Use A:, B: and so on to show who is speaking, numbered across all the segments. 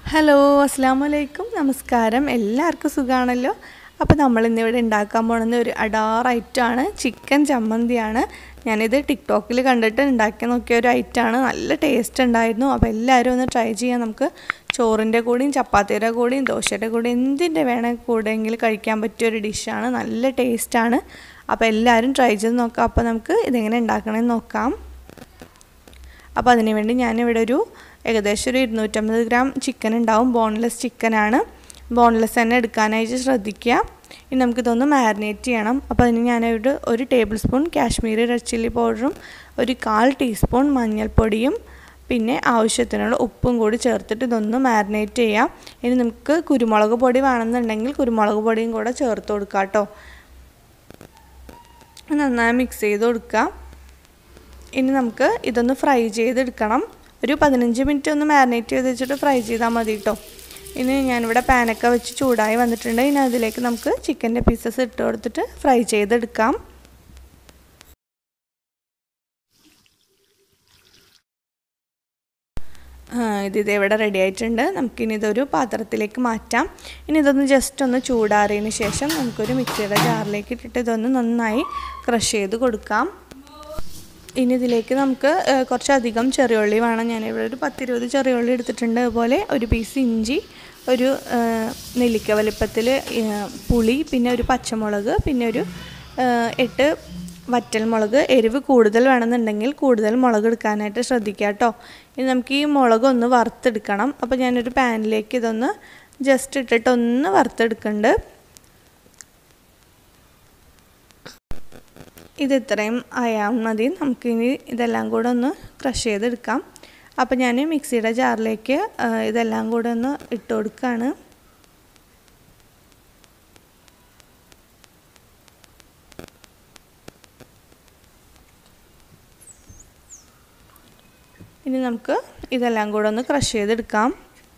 A: hello അസ്സാം വലൈക്കും നമസ്കാരം എല്ലാവർക്കും സുഖമാണല്ലോ അപ്പോൾ നമ്മൾ ഇന്നിവിടെ ഉണ്ടാക്കാൻ പോകുന്നത് ഒരു അഡാർ ഐറ്റമാണ് ചിക്കൻ ചമ്മന്തിയാണ് ഞാനിത് ടിക്ടോക്കിൽ കണ്ടിട്ട് ഉണ്ടാക്കി നോക്കിയ ഒരു ഐറ്റമാണ് നല്ല ടേസ്റ്റ് ഉണ്ടായിരുന്നു അപ്പോൾ എല്ലാവരും ഒന്ന് ട്രൈ ചെയ്യാം നമുക്ക് ചോറിൻ്റെ കൂടെയും ചപ്പാത്തിയുടെ കൂടെയും ദോശയുടെ കൂടെയും എന്തിൻ്റെ വേണേൽ കൂടെയെങ്കിൽ കഴിക്കാൻ പറ്റിയ ഒരു ഡിഷാണ് നല്ല ടേസ്റ്റാണ് അപ്പോൾ എല്ലാവരും ട്രൈ ചെയ്ത് നോക്കാം അപ്പോൾ നമുക്ക് ഇതെങ്ങനെ ഉണ്ടാക്കണമെന്ന് നോക്കാം അപ്പോൾ അതിന് വേണ്ടി ഞാനിവിടെ ഒരു ഏകദേശം ഒരു ഇരുന്നൂറ്റമ്പത് ഗ്രാം ചിക്കൻ ഉണ്ടാവും ബോൺലെസ് ചിക്കനാണ് ബോൺലെസ് തന്നെ എടുക്കാനായിട്ട് ശ്രദ്ധിക്കുക ഇനി നമുക്കിതൊന്ന് മാരിനേറ്റ് ചെയ്യണം അപ്പോൾ അതിന് ഞാനിവിടെ ഒരു tablespoon Kashmiri red chilli പൗഡറും ഒരു കാൽ ടീസ്പൂൺ മഞ്ഞൾപ്പൊടിയും പിന്നെ ആവശ്യത്തിനുള്ള ഉപ്പും കൂടി ചേർത്തിട്ട് ഇതൊന്ന് മാരിനേറ്റ് ചെയ്യാം ഇനി നമുക്ക് കുരുമുളക് പൊടി വേണമെന്നുണ്ടെങ്കിൽ കുരുമുളക് പൊടിയും കൂടെ ചേർത്ത് കൊടുക്കാം കേട്ടോ നന്നായി മിക്സ് ചെയ്ത് കൊടുക്കുക ഇനി നമുക്ക് ഇതൊന്ന് ഫ്രൈ ചെയ്തെടുക്കണം ഒരു പതിനഞ്ച് മിനിറ്റ് ഒന്ന് മാരിനേറ്റ് ചെയ്ത് വെച്ചിട്ട് ഫ്രൈ ചെയ്താൽ മതി കേട്ടോ ഇനി ഞാനിവിടെ പാനൊക്കെ വെച്ച് ചൂടായി വന്നിട്ടുണ്ട് ഇനി അതിലേക്ക് നമുക്ക് ചിക്കൻ്റെ പീസസ് ഇട്ട് കൊടുത്തിട്ട് ഫ്രൈ ചെയ്തെടുക്കാം ഇത് ഇത് ഇവിടെ റെഡി ആയിട്ടുണ്ട് നമുക്കിനി ഇതൊരു പാത്രത്തിലേക്ക് മാറ്റാം ഇനി ഇതൊന്ന് ജസ്റ്റ് ഒന്ന് ചൂടാറിയതിന് ശേഷം നമുക്കൊരു മിക്സിയുടെ ജാറിലേക്ക് ഇട്ടിട്ട് ഇതൊന്ന് നന്നായി ക്രഷ് ചെയ്ത് കൊടുക്കാം ഇനി ഇതിലേക്ക് നമുക്ക് കുറച്ചധികം ചെറിയുള്ളി വേണം ഞാനിവിടെ ഒരു പത്തിരുപത് ചെറിയുള്ളി എടുത്തിട്ടുണ്ട് അതുപോലെ ഒരു പീസ് ഇഞ്ചി ഒരു നെല്ലിക്ക വലിപ്പത്തിൽ പുളി പിന്നെ ഒരു പച്ചമുളക് പിന്നെ ഒരു എട്ട് വറ്റൽ മുളക് എരിവ് കൂടുതൽ വേണമെന്നുണ്ടെങ്കിൽ കൂടുതൽ മുളക് എടുക്കാനായിട്ട് ശ്രദ്ധിക്കുക കേട്ടോ ഇനി നമുക്ക് ഈ മുളക് ഒന്ന് വറുത്തെടുക്കണം അപ്പോൾ ഞാനൊരു പാനിലേക്ക് ഇതൊന്ന് ജസ്റ്റ് ഇട്ടിട്ട് ഒന്ന് വറുത്തെടുക്കുന്നുണ്ട് ഇത് ഇത്രയും ആയാൽ മതി നമുക്കിനി ഇതെല്ലാം കൂടെ ഒന്ന് ക്രഷ് ചെയ്തെടുക്കാം അപ്പോൾ ഞാൻ മിക്സിയുടെ ജാറിലേക്ക് ഇതെല്ലാം കൂടെ ഒന്ന് ഇട്ട് കൊടുക്കുകയാണ് ഇനി നമുക്ക് ഇതെല്ലാം കൂടെ ഒന്ന് ക്രഷ് ചെയ്തെടുക്കാം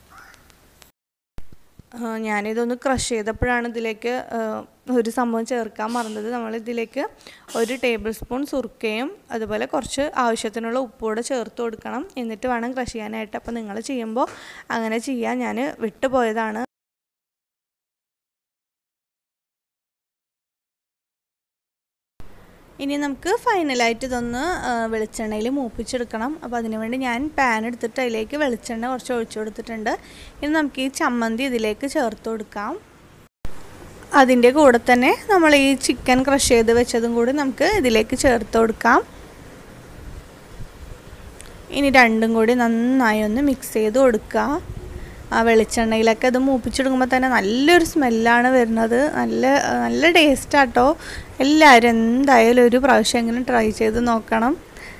A: ഞാനിതൊന്ന് ക്രഷ് ചെയ്തപ്പോഴാണ് ഇതിലേക്ക് ഒരു സംഭവം ചേർക്കാൻ മറന്നത് നമ്മൾ ഇതിലേക്ക് ഒരു ടേബിൾ സ്പൂൺ സുർക്കയും അതുപോലെ കുറച്ച് ആവശ്യത്തിനുള്ള ഉപ്പൂടെ ചേർത്ത് കൊടുക്കണം എന്നിട്ട് വേണം ക്രഷ് ചെയ്യാനായിട്ട് അപ്പോൾ നിങ്ങൾ ചെയ്യുമ്പോൾ അങ്ങനെ ചെയ്യാൻ ഞാൻ വിട്ടുപോയതാണ് ഇനി നമുക്ക് ഫൈനലായിട്ട് ഇതൊന്ന് വെളിച്ചെണ്ണയിൽ മൂപ്പിച്ചെടുക്കണം അപ്പോൾ അതിനുവേണ്ടി ഞാൻ പാൻ എടുത്തിട്ട് അതിലേക്ക് വെളിച്ചെണ്ണ കുറച്ച് ഒഴിച്ചു കൊടുത്തിട്ടുണ്ട് ഇനി നമുക്ക് ഈ ചമ്മന്തി ഇതിലേക്ക് ചേർത്ത് കൊടുക്കാം അതിൻ്റെ കൂടെ തന്നെ നമ്മൾ ഈ ചിക്കൻ ക്രഷ് ചെയ്ത് വെച്ചതും കൂടി നമുക്ക് ഇതിലേക്ക് ചേർത്ത് കൊടുക്കാം ഇനി രണ്ടും കൂടി നന്നായി ഒന്ന് മിക്സ് ചെയ്ത് കൊടുക്കുക ആ വെളിച്ചെണ്ണയിലൊക്കെ അത് മൂപ്പിച്ചെടുക്കുമ്പോൾ തന്നെ നല്ലൊരു സ്മെല്ലാണ് വരുന്നത് നല്ല നല്ല ടേസ്റ്റാട്ടോ എല്ലാവരും എന്തായാലും ഒരു പ്രാവശ്യം എങ്ങനെ ട്രൈ ചെയ്ത് നോക്കണം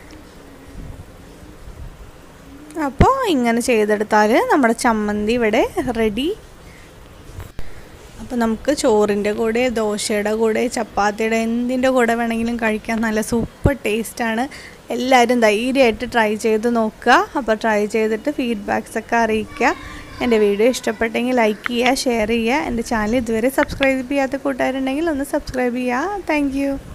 A: അപ്പോൾ ഇങ്ങനെ ചെയ്തെടുത്താൽ നമ്മുടെ ചമ്മന്തി ഇവിടെ റെഡി അപ്പോൾ നമുക്ക് ചോറിൻ്റെ കൂടെ ദോശയുടെ കൂടെ ചപ്പാത്തിയുടെ എന്തിൻ്റെ കൂടെ വേണമെങ്കിലും കഴിക്കാൻ നല്ല സൂപ്പർ ടേസ്റ്റാണ് എല്ലാവരും ധൈര്യമായിട്ട് ട്രൈ ചെയ്ത് നോക്കുക അപ്പോൾ ട്രൈ ചെയ്തിട്ട് ഫീഡ്ബാക്സ് ഒക്കെ അറിയിക്കുക എൻ്റെ വീഡിയോ ഇഷ്ടപ്പെട്ടെങ്കിൽ ലൈക്ക് ചെയ്യുക ഷെയർ ചെയ്യുക എൻ്റെ ചാനൽ ഇതുവരെ സബ്സ്ക്രൈബ് ചെയ്യാത്ത കൂട്ടുകാരുണ്ടെങ്കിൽ ഒന്ന് സബ്സ്ക്രൈബ് ചെയ്യുക താങ്ക്